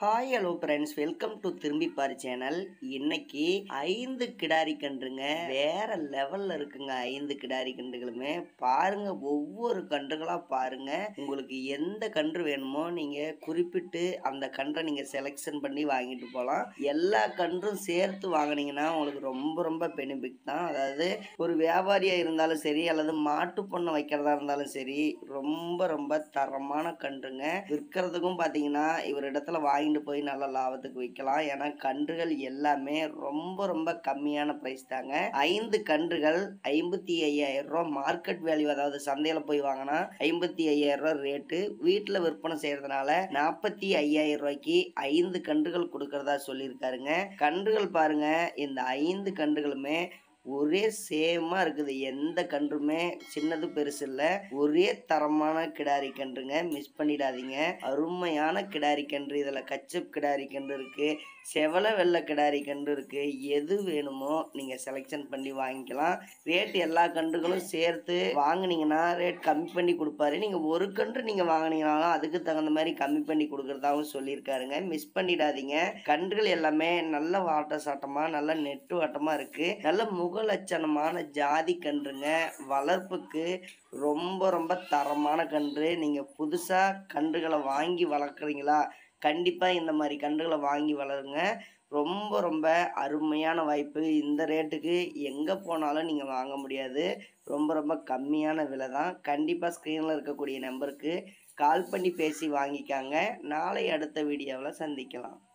hi hello friends welcome to Thirumbi Paaru channel இன்னைக்கு ஐந்து கிடாரி கன்றுங்க வேற லெவல்ல இருக்குங்க ஐந்து கிடாரி கன்றுகளுமே பாருங்க ஒவ்வொரு கன்றுகளா பாருங்க உங்களுக்கு எந்த கன்று வேணுமோ நீங்க குறிப்பிட்டு அந்த கன்றை நீங்க செலெக்ஷன் பண்ணி வாங்கிட்டு போகலாம் எல்லா கன்றும் சேர்த்து வாங்குனீங்கன்னா உங்களுக்கு ரொம்ப ரொம்ப பெனிஃபிட் தான் அதாவது ஒரு வியாபாரியா இருந்தாலும் சரி அல்லது மாட்டு பொண்ணை வைக்கிறதா இருந்தாலும் சரி ரொம்ப ரொம்ப தரமான கன்றுங்க விற்கிறதுக்கும் பார்த்தீங்கன்னா இவர் இடத்துல வாங்கிட்டு போய் நல்ல லாபத்துக்கு விற்கலாம் ஏன்னா கன்றுகள் எல்லாமே ரொம்ப ரொம்ப கம்மியான ப்ரைஸ் தாங்க ஐந்து கன்றுகள் ஐம்பத்தி ஐயாயிரம் ரூபா மார்க்கெட் வேல்யூ அதாவது சந்தையில் போய் வாங்கினா ஐம்பத்தி ஐயாயிரம் ரூபா ரேட்டு வீட்டில் விற்பனை செய்யறதுனால நாற்பத்தி ஐயாயிரம் ரூபாய்க்கு ஐந்து கன்றுகள் கொடுக்கறதா சொல்லியிருக்காருங்க கன்றுகள் பாருங்க இந்த ஐந்து கன்றுகளுமே ஒரே சேமா இருக்குது எந்த கன்றுமே சின்னது பெருசு இல்லை ஒரே தரமான கிடாரி கன்றுங்க மிஸ் பண்ணிடாதீங்க அருமையான கிடாரி கன்று இதில் கச்சப் கிடாரி கன்று இருக்கு செவல வெள்ளை கிடாரி கன்று இருக்கு எது வேணுமோ நீங்க செலெக்ஷன் பண்ணி வாங்கிக்கலாம் ரேட் எல்லா கன்றுகளும் சேர்த்து வாங்குனீங்கன்னா ரேட் கம்மி பண்ணி கொடுப்பாரு நீங்க ஒரு கன்று நீங்க வாங்குனீங்கனாலும் அதுக்கு தகுந்த மாதிரி கம்மி பண்ணி கொடுக்கறதாவும் சொல்லியிருக்காருங்க மிஸ் பண்ணிடாதீங்க கன்றுகள் எல்லாமே நல்ல வாட்ட சாட்டமா நல்ல நெட்டு வாட்டமா இருக்கு நல்ல முகலட்சணமான ஜாதி கன்றுங்க வளர்ப்புக்கு ரொம்ப ரொம்ப தரமான கன்று நீங்கள் புதுசாக கன்றுகளை வாங்கி வளர்க்குறீங்களா கண்டிப்பாக இந்த மாதிரி கன்றுகளை வாங்கி வளருங்க ரொம்ப ரொம்ப அருமையான வாய்ப்பு இந்த ரேட்டுக்கு எங்கே போனாலும் நீங்கள் வாங்க முடியாது ரொம்ப ரொம்ப கம்மியான விலை தான் கண்டிப்பாக ஸ்க்ரீனில் இருக்கக்கூடிய நம்பருக்கு கால் பண்ணி பேசி வாங்கிக்காங்க நாளை அடுத்த வீடியோவில் சந்திக்கலாம்